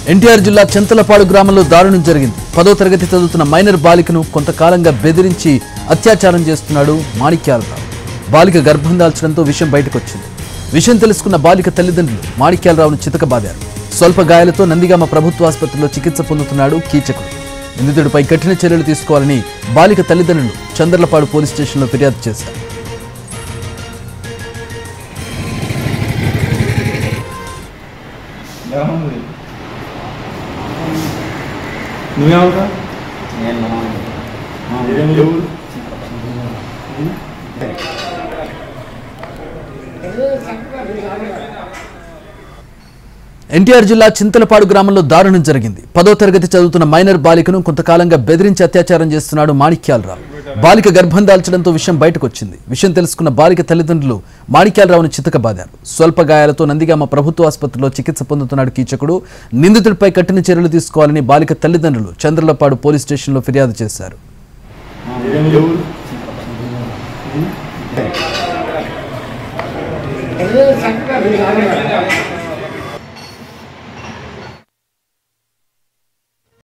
ఎన్టీఆర్ జిల్లా చింతలపాడు గ్రామంలో దారుణం జరిగింది పదో తరగతి చదువుతున్న మైనర్ బాలికను కొంతకాలంగా బెదిరించి అత్యాచారం చేస్తున్నాడు మాణిక్యాలరావు బాలిక గర్భం దాల్చడంతో విషయం బయటకొచ్చింది విషయం తెలుసుకున్న బాలిక తల్లిదండ్రులు మాణిక్యాలరావును చితకబాదారు స్వల్ప గాయాలతో నందిగామ ప్రభుత్వ ఆసుపత్రిలో చికిత్స పొందుతున్నాడు కీచకుడు నిందితుడిపై కఠిన చర్యలు తీసుకోవాలని బాలిక తల్లిదండ్రులు చంద్రలపాడు పోలీస్ స్టేషన్లో ఫిర్యాదు చేశారు నువ్వేమవుతా నేను ఎవరు ఎన్టీఆర్ జిల్లా చింతలపాడు గ్రామంలో దారుణం జరిగింది పదో తరగతి చదువుతున్న మైనర్ బాలికను కొంతకాలంగా బెదిరించి అత్యాచారం చేస్తున్నాడు మాణిక్యాలరావు బాలిక గర్భం దాల్చడంతో విషయం బయటకొచ్చింది విషయం తెలుసుకున్న బాలిక తల్లిదండ్రులు మాణిక్యాలరావును చితకబాదారు స్వల్ప గాయాలతో నందిగామ ప్రభుత్వ ఆసుపత్రిలో చికిత్స పొందుతున్నాడు కీచకుడు నిందితుడిపై కఠిన చర్యలు తీసుకోవాలని బాలిక తల్లిదండ్రులు చంద్రలపాడు పోలీస్ స్టేషన్లో ఫిర్యాదు చేశారు ఎవరు ఎవరు